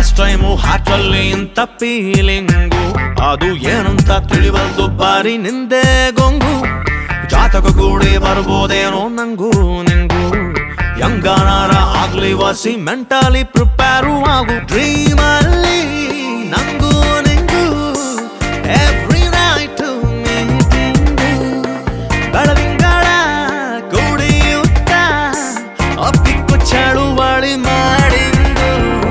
first time ಹಾಟಲ್ಲಿ ಇಂತ feeling ಅದು ಏನಂತ ತಿಳಿವಲ್ದು ಬಾರಿ ನಿಂದೆ ಗೊಂಗು ಜಾತಕ ಕೂಡಿ ಬರ್ಬೋದೇನೋ ನಂಗೂ ನಿಂಗೂ ಯಂಗಾನಾರ ಆಗ್ಲಿ ವಸಿ ಮೆಂಟಲಿ ಪ್ರಿಪೇರು ಆಗು ಡ್ರೀಮ್ ಅಲ್ಲಿ ನಂಗೂ ನಿಂಗೂ ಎವ್ರಿ ನೈಟ್ ಮೀಟಿಂಗು ಬೆಳದಿಂಗಳ ಕುಡಿಯುತ್ತ ಅಪ್ಪಿಕ್ಕು ಚಳುವಳಿ ಮಾಡಿಂದು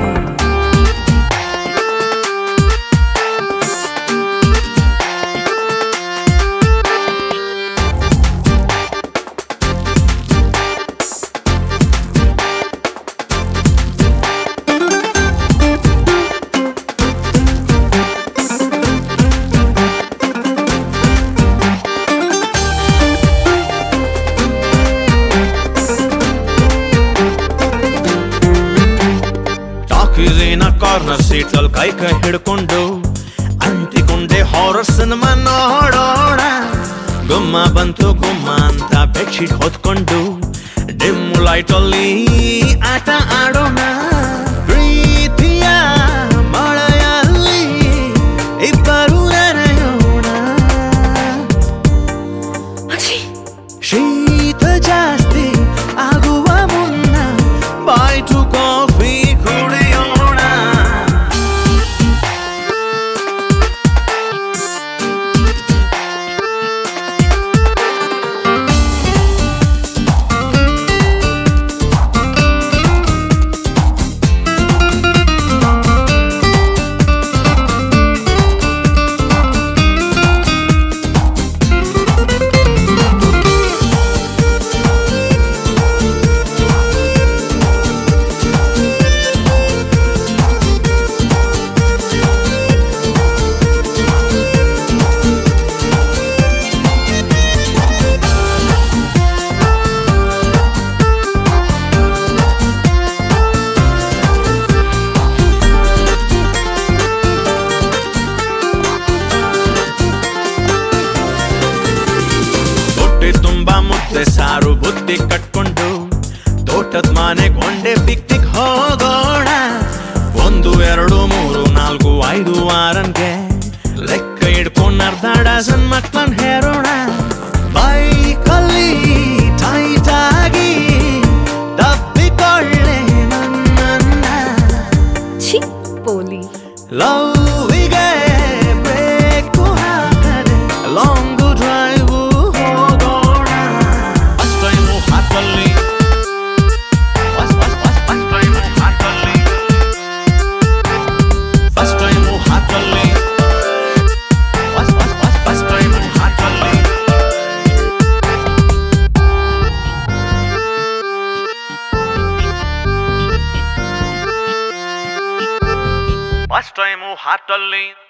ಟಾಕೀಸಿನ ಕಾರ್ನರ್ ಸೀಟಲ್ ಕೈ ಕೈ ಹಿಡ್ಕೊಂಡು ಅಂಟಿಕೊಂಡೆ ಹಾರರ್ ಸಿನಿಮಾ ನೋಡೋಣ ಗುಮ್ಮ ಬಂತು ಗುಮ್ಮ ಅಂತ ಬೆಡ್ಶೀಟ್ ಹೊತ್ಕೊಂಡು ಡಿಮ್ ಲೈಟ್ ಅಲ್ಲಿ ಆಟ ಆಡೋಣ ಪ್ರೀತಿಯ ಮಳೆಯಲ್ಲಿ ಇಬ್ಬರು ನೆನೆಯೋಣ ಶೀತ ಜಾಸ್ತಿ ಆಗುವ ಮುನ್ನ ಬಾಯ್ಟು ಕಾಫಿ ಕುಡಿಯೋಣ ಹೊಟ್ಟೆ ತುಂಬಾ ಮುದ್ದೆ ಸಾರು ಬುದ್ಧಿ ಕಟ್ಕೊಂಡು ತೋಟದ ಮನೆ ಗೊಂಡೆ ಪಿಕ್ನಿಕ್ ಹೋಗೋಣ ಒಂದು ಎರಡು ಮೂರು ನಾಲ್ಕು ಐದು ವಾರನ್ಗೆ ಲೆಕ್ಕ ಇಡ್ಕೊಂಡು ಅರ್ಧ ಡಜನ್ ಮಕ್ಳನ್ ಹೇರೋಣ ಬೈಕಲ್ಲಿ ಟೈಟ್ ಆಗಿ ತಪ್ಪಿಕೊಳ್ಳೆ ನನ್ನ ಛೀ ಪೋಲಿ ಲವ್ವಿಗೆ ಬ್ರೇಕು ಹಾಕದೆ ಲಾಂಗ್ ಡ್ರೈವ್ ಹೋಗೋಣ ಫಸ್ಟ್ ಟೈಮು ಹಾಕಲ್ಲಿ ಫಸ್ಟ್ ಟೈಮು ಹಾಕಲ್ಲಿ ಫಸ್ಟ್ ಟೈಮು ಹಾಕಲ್ಲಿ ಫಸ್ಟ್ ಟೈಮು ಹಾಕಲ್ಲಿ ಫಸ್ಟ್ ಟೈಮು ಹಾರ್ಟಲ್ಲಿ